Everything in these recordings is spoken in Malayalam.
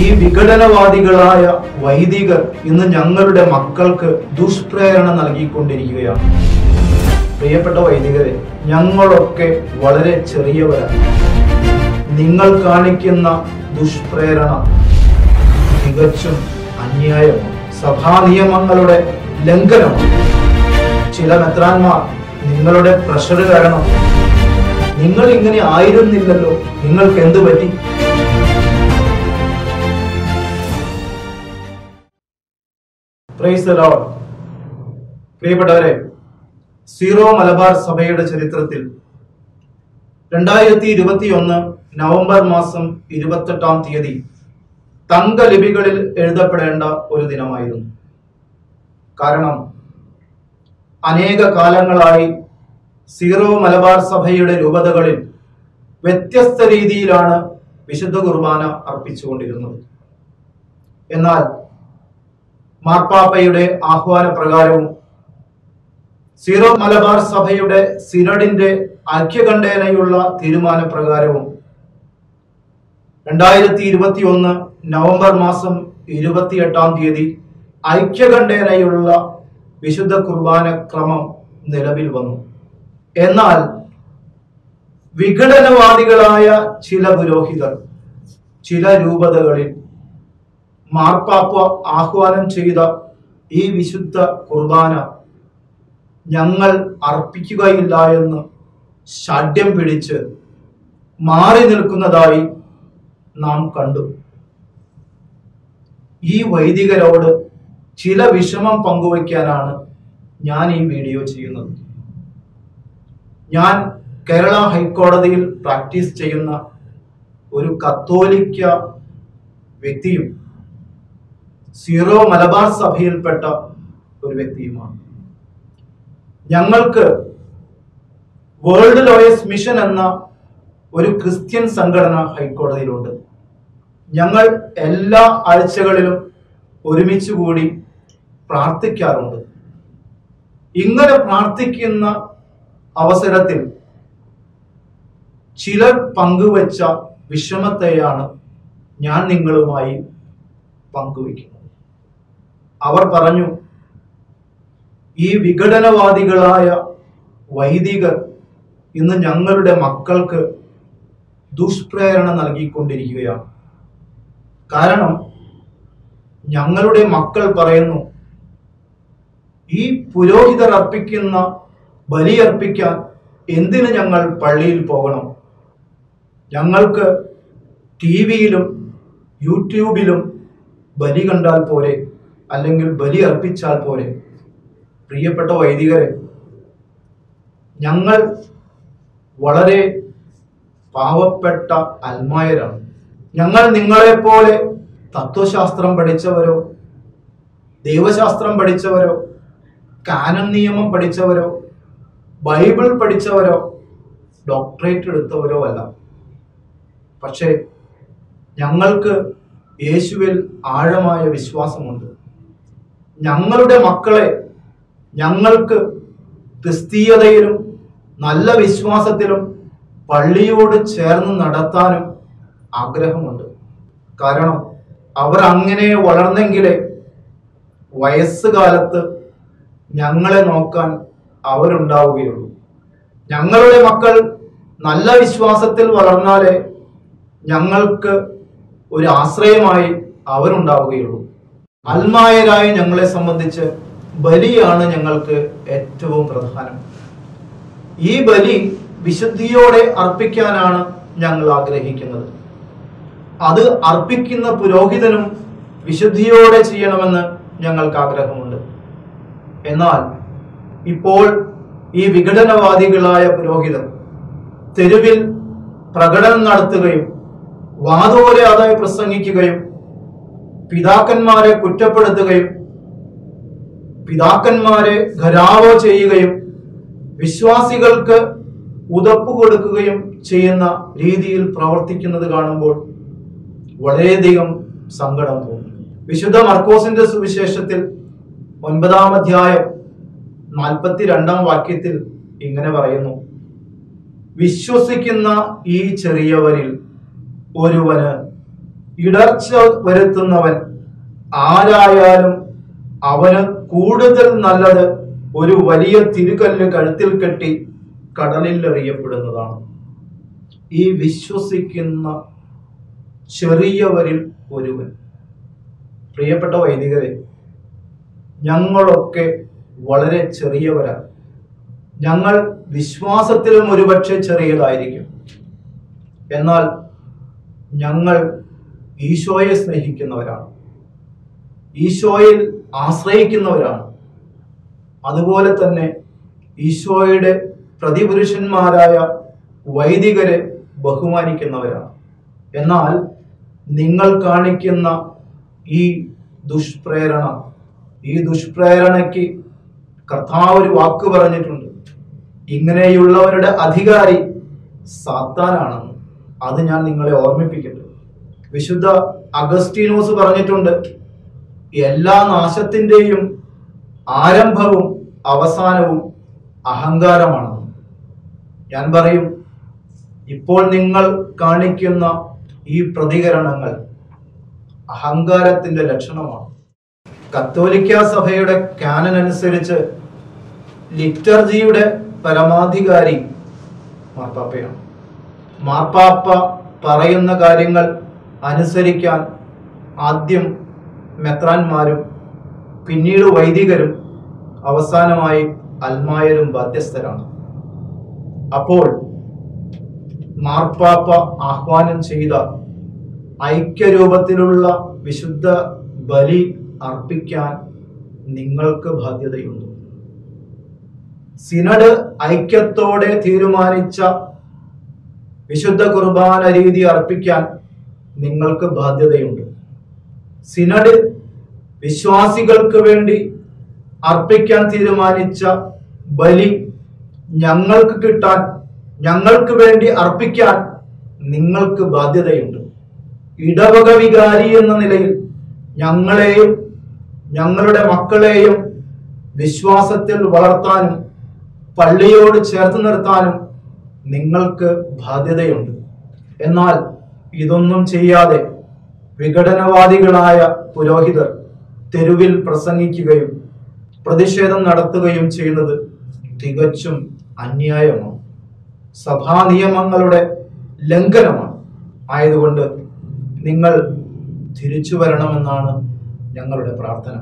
ഈ വിഘടനവാദികളായ വൈദികർ ഇന്ന് ഞങ്ങളുടെ മക്കൾക്ക് ദുഷ്പ്രേരണ നൽകിക്കൊണ്ടിരിക്കുകയാണ് പ്രിയപ്പെട്ട വൈദികരെ ഞങ്ങളൊക്കെ വളരെ ചെറിയവരാണ് നിങ്ങൾ കാണിക്കുന്ന ദുഷ്പ്രേരണ തികച്ചും അന്യായമാണ് സഭാ നിയമങ്ങളുടെ ലംഘനമാണ് ചില മെത്രാന്മാർ നിങ്ങളുടെ പ്രഷർ കാരണം നിങ്ങൾ ഇങ്ങനെ ആയിരുന്നില്ലല്ലോ നിങ്ങൾക്ക് എന്ത് പറ്റി പ്രൈസ് ദി ലോർഡ് പ്രിയപ്പെട്ടവരെ സീറോ മലബാർ സഭയുടെ ചരിത്രത്തിൽ രണ്ടായിരത്തി ഇരുപത്തി ഒന്ന് നവംബർ മാസം ഇരുപത്തെട്ടാം തീയതി തങ്കലിപികളിൽ എഴുതപ്പെടേണ്ട ഒരു ദിനമായിരുന്നു കാരണം അനേക കാലങ്ങളായി സീറോ മലബാർ സഭയുടെ രൂപതകളിൽ വ്യത്യസ്ത രീതിയിലാണ് വിശുദ്ധ കുർബാന അർപ്പിച്ചുകൊണ്ടിരുന്നത് എന്നാൽ മാർപ്പാപ്പയുടെ ആഹ്വാന പ്രകാരവും സീറോ മലബാർ സഭയുടെ സിനഡിന്റെ ഐക്യകണ്ഠേനയുള്ള തീരുമാനപ്രകാരവും രണ്ടായിരത്തി ഇരുപത്തി ഒന്ന് നവംബർ മാസം ഇരുപത്തിയെട്ടാം തീയതി ഐക്യകണ്ഠേനയുള്ള വിശുദ്ധ കുർബാന ക്രമം നിലവിൽ വന്നു എന്നാൽ വിഘടനവാദികളായ ചില പുരോഹിതർ ചില രൂപതകളിൽ മാർപ്പാപ്പ ആഹ്വാനം ചെയ്ത ഈ വിശുദ്ധ കുർബാന ഞങ്ങൾ അർപ്പിക്കുകയില്ല എന്ന് ഷഡ്യം പിടിച്ച് മാറി നിൽക്കുന്നതായി നാം കണ്ടു ഈ വൈദികരോട് ചില വിഷമം പങ്കുവയ്ക്കാനാണ് ഞാൻ ഈ വീഡിയോ ചെയ്യുന്നത് ഞാൻ കേരള ഹൈക്കോടതിയിൽ പ്രാക്ടീസ് ചെയ്യുന്ന ഒരു കത്തോലിക്ക വ്യക്തിയും സീറോ മലബാർ സഭയിൽപ്പെട്ട ഒരു വ്യക്തിയുമാണ് ഞങ്ങൾക്ക് വേൾഡ് ലോയേഴ്സ് മിഷൻ എന്ന ഒരു ക്രിസ്ത്യൻ സംഘടന ഹൈക്കോടതിയിലുണ്ട് ഞങ്ങൾ എല്ലാ ആഴ്ചകളിലും ഒരുമിച്ച് കൂടി പ്രാർത്ഥിക്കാറുണ്ട് ഇങ്ങനെ പ്രാർത്ഥിക്കുന്ന അവസരത്തിൽ ചിലർ പങ്കുവച്ച വിഷമത്തെയാണ് ഞാൻ നിങ്ങളുമായി പങ്കുവയ്ക്കുന്നത് അവർ പറഞ്ഞു ഈ വിഘടനവാദികളായ വൈദികർ ഇന്ന് ഞങ്ങളുടെ മക്കൾക്ക് ദുഷ്പ്രേരണ നൽകിക്കൊണ്ടിരിക്കുകയാണ് കാരണം ഞങ്ങളുടെ മക്കൾ പറയുന്നു ഈ പുരോഹിതർ അർപ്പിക്കുന്ന ബലിയർപ്പിക്കാൻ എന്തിന് ഞങ്ങൾ പള്ളിയിൽ പോകണം ഞങ്ങൾക്ക് ടി വിയിലും യൂട്യൂബിലും ബലി കണ്ടാൽ പോരെ അല്ലെങ്കിൽ ബലി അർപ്പിച്ചാൽ പോരെ പ്രിയപ്പെട്ട വൈദികരെ ഞങ്ങൾ വളരെ പാവപ്പെട്ട അൽമായരാണ് ഞങ്ങൾ നിങ്ങളെപ്പോലെ തത്വശാസ്ത്രം പഠിച്ചവരോ ദൈവശാസ്ത്രം പഠിച്ചവരോ കാനൻ നിയമം പഠിച്ചവരോ ബൈബിൾ പഠിച്ചവരോ ഡോക്ടറേറ്റ് എടുത്തവരോ അല്ല പക്ഷേ ഞങ്ങൾക്ക് യേശുവിൽ ആഴമായ വിശ്വാസമുണ്ട് ഞങ്ങളുടെ മക്കളെ ഞങ്ങൾക്ക് ക്രിസ്തീയതയിലും നല്ല വിശ്വാസത്തിലും പള്ളിയോട് ചേർന്ന് നടത്താനും ആഗ്രഹമുണ്ട് കാരണം അവർ അങ്ങനെ വളർന്നെങ്കിലേ വയസ്സുകാലത്ത് ഞങ്ങളെ നോക്കാൻ അവരുണ്ടാവുകയുള്ളൂ ഞങ്ങളുടെ മക്കൾ നല്ല വിശ്വാസത്തിൽ വളർന്നാലേ ഞങ്ങൾക്ക് ഒരു ആശ്രയമായി അവരുണ്ടാവുകയുള്ളൂ അൽമായരായ ഞങ്ങളെ സംബന്ധിച്ച് ബലിയാണ് ഞങ്ങൾക്ക് ഏറ്റവും പ്രധാനം ഈ ബലി വിശുദ്ധിയോടെ അർപ്പിക്കാനാണ് ഞങ്ങൾ ആഗ്രഹിക്കുന്നത് അത് അർപ്പിക്കുന്ന പുരോഹിതനും വിശുദ്ധിയോടെ ചെയ്യണമെന്ന് ഞങ്ങൾക്ക് ആഗ്രഹമുണ്ട് എന്നാൽ ഇപ്പോൾ ഈ വിഘടനവാദികളായ പുരോഹിതർ തെരുവിൽ പ്രകടനം നടത്തുകയും വാദോരാതെ പ്രസംഗിക്കുകയും പിതാക്കന്മാരെ കുറ്റപ്പെടുത്തുകയും പിതാക്കന്മാരെ ഖരാവോ ചെയ്യുകയും വിശ്വാസികൾക്ക് ഉതപ്പ് കൊടുക്കുകയും ചെയ്യുന്ന രീതിയിൽ പ്രവർത്തിക്കുന്നത് കാണുമ്പോൾ വളരെയധികം സങ്കടം തോന്നി വിശുദ്ധ മർക്കോസിന്റെ സുവിശേഷത്തിൽ ഒൻപതാം അധ്യായം നാൽപ്പത്തിരണ്ടാം വാക്യത്തിൽ ഇങ്ങനെ പറയുന്നു വിശ്വസിക്കുന്ന ഈ ചെറിയവരിൽ ഒരുവന് ഇടർച്ച വരുത്തുന്നവൻ ആരായാലും അവന് കൂടുതൽ നല്ലത് ഒരു വലിയ തിരുകല്ല് കഴുത്തിൽ കെട്ടി കടലിൽ എറിയപ്പെടുന്നതാണ് ഈ വിശ്വസിക്കുന്ന ചെറിയവരിൽ ഒരുവൻ പ്രിയപ്പെട്ട വൈദികരെ ഞങ്ങളൊക്കെ വളരെ ചെറിയവരാണ് ഞങ്ങൾ വിശ്വാസത്തിലും ഒരുപക്ഷെ ചെറിയതായിരിക്കും എന്നാൽ ഞങ്ങൾ ഈശോയെ സ്നേഹിക്കുന്നവരാണ് ഈശോയിൽ ആശ്രയിക്കുന്നവരാണ് അതുപോലെ തന്നെ ഈശോയുടെ പ്രതിപുരുഷന്മാരായ വൈദികരെ ബഹുമാനിക്കുന്നവരാണ് എന്നാൽ നിങ്ങൾ കാണിക്കുന്ന ഈ ദുഷ്പ്രേരണ ഈ ദുഷ്പ്രേരണയ്ക്ക് കർത്താവ് ഒരു വാക്ക് പറഞ്ഞിട്ടുണ്ട് ഇങ്ങനെയുള്ളവരുടെ അധികാരി സാത്താനാണെന്ന് അത് ഞാൻ നിങ്ങളെ ഓർമ്മിപ്പിക്കട്ടെ വിശുദ്ധ അഗസ്റ്റീനോസ് പറഞ്ഞിട്ടുണ്ട് എല്ലാ നാശത്തിന്റെയും ആരംഭവും അവസാനവും അഹങ്കാരമാണെന്ന് ഞാൻ പറയും ഇപ്പോൾ നിങ്ങൾ കാണിക്കുന്ന ഈ പ്രതികരണങ്ങൾ അഹങ്കാരത്തിന്റെ ലക്ഷണമാണ് കത്തോലിക്ക സഭയുടെ കാനൻ അനുസരിച്ച് ലിറ്റർജിയുടെ പരമാധികാരി മാർപ്പാപ്പയാണ് മാർപ്പാപ്പ പറയുന്ന കാര്യങ്ങൾ അനുസരിക്കാൻ ആദ്യം മെത്രാന്മാരും പിന്നീട് വൈദികരും അവസാനമായി അൽമായരും ബാധ്യസ്ഥരാണ് അപ്പോൾ മാർപ്പാപ്പ ആഹ്വാനം ചെയ്ത ഐക്യരൂപത്തിലുള്ള വിശുദ്ധ ബലി അർപ്പിക്കാൻ നിങ്ങൾക്ക് ബാധ്യതയുണ്ട് സിനഡ് ഐക്യത്തോടെ തീരുമാനിച്ച വിശുദ്ധ കുർബാന രീതി അർപ്പിക്കാൻ നിങ്ങൾക്ക് ബാധ്യതയുണ്ട് സിനഡ് വിശ്വാസികൾക്ക് വേണ്ടി അർപ്പിക്കാൻ തീരുമാനിച്ച ബലി ഞങ്ങൾക്ക് കിട്ടാൻ ഞങ്ങൾക്ക് വേണ്ടി അർപ്പിക്കാൻ നിങ്ങൾക്ക് ബാധ്യതയുണ്ട് ഇടവക വികാരി എന്ന നിലയിൽ ഞങ്ങളെയും ഞങ്ങളുടെ മക്കളെയും വിശ്വാസത്തിൽ വളർത്താനും പള്ളിയോട് ചേർത്ത് നിർത്താനും നിങ്ങൾക്ക് ബാധ്യതയുണ്ട് എന്നാൽ ഇതൊന്നും ചെയ്യാതെ വിഘടനവാദികളായ പുരോഹിതർ തെരുവിൽ പ്രസംഗിക്കുകയും പ്രതിഷേധം നടത്തുകയും ചെയ്യുന്നത് തികച്ചും അന്യായമാണ് സഭാ നിയമങ്ങളുടെ ലംഘനമാണ് ആയതുകൊണ്ട് നിങ്ങൾ തിരിച്ചു വരണമെന്നാണ് ഞങ്ങളുടെ പ്രാർത്ഥന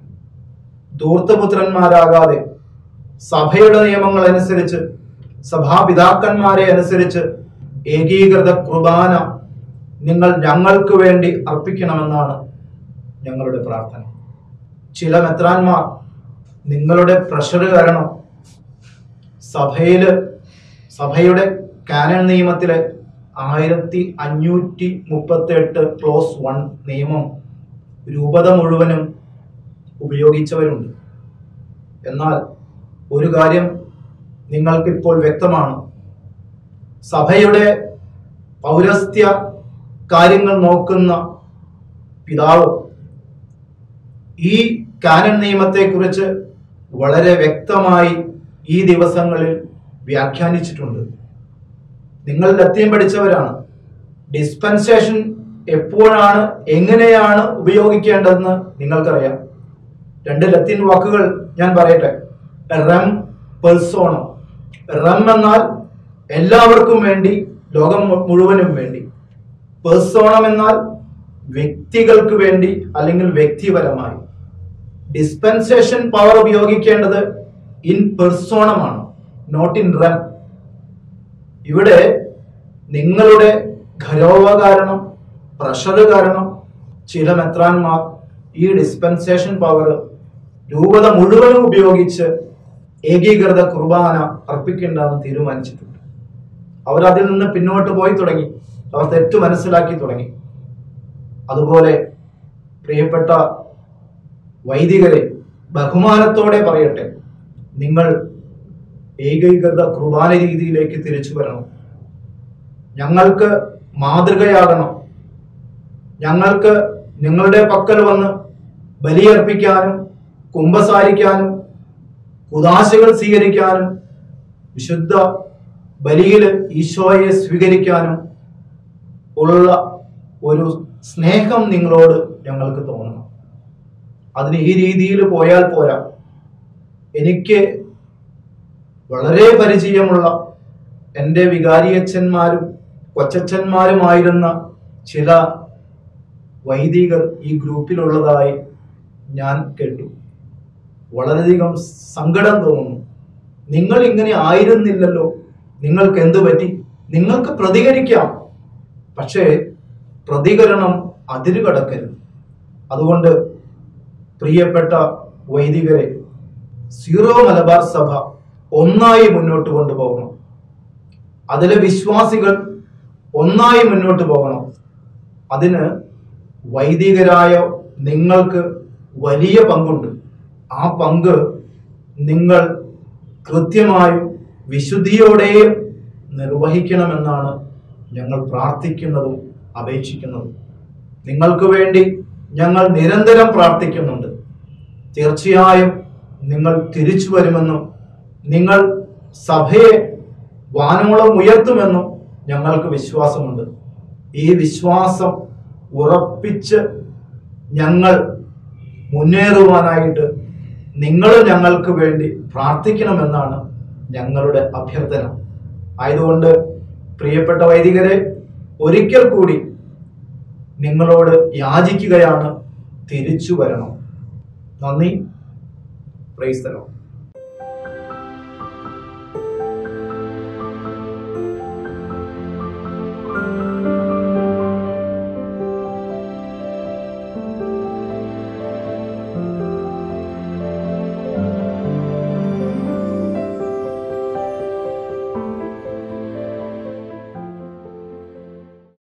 ധൂർത്തപുത്രന്മാരാകാതെ സഭയുടെ നിയമങ്ങൾ അനുസരിച്ച് സഭാപിതാക്കന്മാരെ അനുസരിച്ച് ഏകീകൃത കുർബാന നിങ്ങൾ ഞങ്ങൾക്ക് വേണ്ടി അർപ്പിക്കണമെന്നാണ് ഞങ്ങളുടെ പ്രാർത്ഥന ചില മെത്രാന്മാർ നിങ്ങളുടെ പ്രഷർ കാരണം സഭയില് സഭയുടെ കാനൻ നിയമത്തിലെ ആയിരത്തി അഞ്ഞൂറ്റി മുപ്പത്തി എട്ട് ക്ലോസ് വൺ നിയമം രൂപത മുഴുവനും ഉപയോഗിച്ചവരുണ്ട് എന്നാൽ ഒരു കാര്യം നിങ്ങൾക്കിപ്പോൾ വ്യക്തമാണ് സഭയുടെ പൗരസ്ത്യ കാര്യങ്ങൾ നോക്കുന്ന പിതാവ് ഈ കാനൻ നിയമത്തെക്കുറിച്ച് വളരെ വ്യക്തമായി ഈ ദിവസങ്ങളിൽ വ്യാഖ്യാനിച്ചിട്ടുണ്ട് നിങ്ങൾ ലത്യം പഠിച്ചവരാണ് ഡിസ്പെൻസേഷൻ എപ്പോഴാണ് എങ്ങനെയാണ് ഉപയോഗിക്കേണ്ടതെന്ന് നിങ്ങൾക്കറിയാം രണ്ട് ലത്തീൻ വാക്കുകൾ ഞാൻ പറയട്ടെ റം പെർസോണം റം എന്നാൽ എല്ലാവർക്കും വേണ്ടി ലോകം മു- മുഴുവനും വേണ്ടി പെർസോണം എന്നാൽ വ്യക്തികൾക്ക് വേണ്ടി അല്ലെങ്കിൽ വ്യക്തിപരമായി ഡിസ്പെൻസേഷൻ പവർ ഉപയോഗിക്കേണ്ടത് ഇൻ പെർസോണമാണ് നോട്ട് ഇൻ റം ഇവിടെ നിങ്ങളുടെ ഖരോവ കാരണം പ്രഷർ കാരണം ചില മെത്രാന്മാർ ഈ ഡിസ്പെൻസേഷൻ പവർ രൂപത മുഴുവനും ഉപയോഗിച്ച് ഏകീകൃത കുർബാന അർപ്പിക്കേണ്ടെന്ന് തീരുമാനിച്ചിട്ടുണ്ട് അവർ അതിൽ നിന്ന് പിന്നോട്ട് പോയി തുടങ്ങി അവർ തെറ്റ് മനസ്സിലാക്കി തുടങ്ങി അതുപോലെ പ്രിയപ്പെട്ട വൈദികരെ ബഹുമാനത്തോടെ പറയട്ടെ നിങ്ങൾ ഏകീകൃത കുർബാന രീതിയിലേക്ക് തിരിച്ചു വരണം ഞങ്ങൾക്ക് മാതൃകയാകണം ഞങ്ങൾക്ക് നിങ്ങളുടെ പക്കൽ വന്ന് ബലിയർപ്പിക്കാനും കുംഭസാരിക്കാനും കുദാശകൾ സ്വീകരിക്കാനും വിശുദ്ധ ബലിയിൽ ഈശോയെ സ്വീകരിക്കാനും ഉള്ള ഒരു സ്നേഹം നിങ്ങളോട് ഞങ്ങൾക്ക് തോന്നണം അതിന് ഈ രീതിയിൽ പോയാൽ പോരാ എനിക്ക് വളരെ പരിചയമുള്ള എൻ്റെ വികാരിയച്ഛന്മാരും കൊച്ചച്ഛന്മാരുമായിരുന്ന ചില വൈദികർ ഈ ഗ്രൂപ്പിലുള്ളതായി ഞാൻ കേട്ടു വളരെയധികം സങ്കടം തോന്നുന്നു നിങ്ങൾ ഇങ്ങനെ ആയിരുന്നില്ലല്ലോ നിങ്ങൾക്ക് എന്തു പറ്റി നിങ്ങൾക്ക് പ്രതികരിക്കാം പക്ഷേ പ്രതികരണം അതിര് കടക്കരുത് അതുകൊണ്ട് പ്രിയപ്പെട്ട വൈദികരെ സീറോ മലബാർ സഭ ഒന്നായി മുന്നോട്ട് കൊണ്ടുപോകണം അതിലെ വിശ്വാസികൾ ഒന്നായി മുന്നോട്ട് പോകണം അതിന് വൈദികരായ നിങ്ങൾക്ക് വലിയ പങ്കുണ്ട് ആ പങ്ക് നിങ്ങൾ കൃത്യമായും വിശുദ്ധിയോടെയും നിർവഹിക്കണമെന്നാണ് ഞങ്ങൾ പ്രാർത്ഥിക്കുന്നതും അപേക്ഷിക്കുന്നതും നിങ്ങൾക്ക് വേണ്ടി ഞങ്ങൾ നിരന്തരം പ്രാർത്ഥിക്കുന്നുണ്ട് തീർച്ചയായും നിങ്ങൾ തിരിച്ചു വരുമെന്നും നിങ്ങൾ സഭയെ വാനോളം ഉയർത്തുമെന്നും ഞങ്ങൾക്ക് വിശ്വാസമുണ്ട് ഈ വിശ്വാസം ഉറപ്പിച്ച് ഞങ്ങൾ മുന്നേറുവാനായിട്ട് നിങ്ങൾ ഞങ്ങൾക്ക് വേണ്ടി പ്രാർത്ഥിക്കണമെന്നാണ് ഞങ്ങളുടെ അഭ്യർത്ഥന ആയതുകൊണ്ട് പ്രിയപ്പെട്ട വൈദികരെ ഒരിക്കൽ കൂടി നിങ്ങളോട് യാചിക്കുകയാണ് തിരിച്ചു വരണം നന്ദി പ്രൈസ്തലം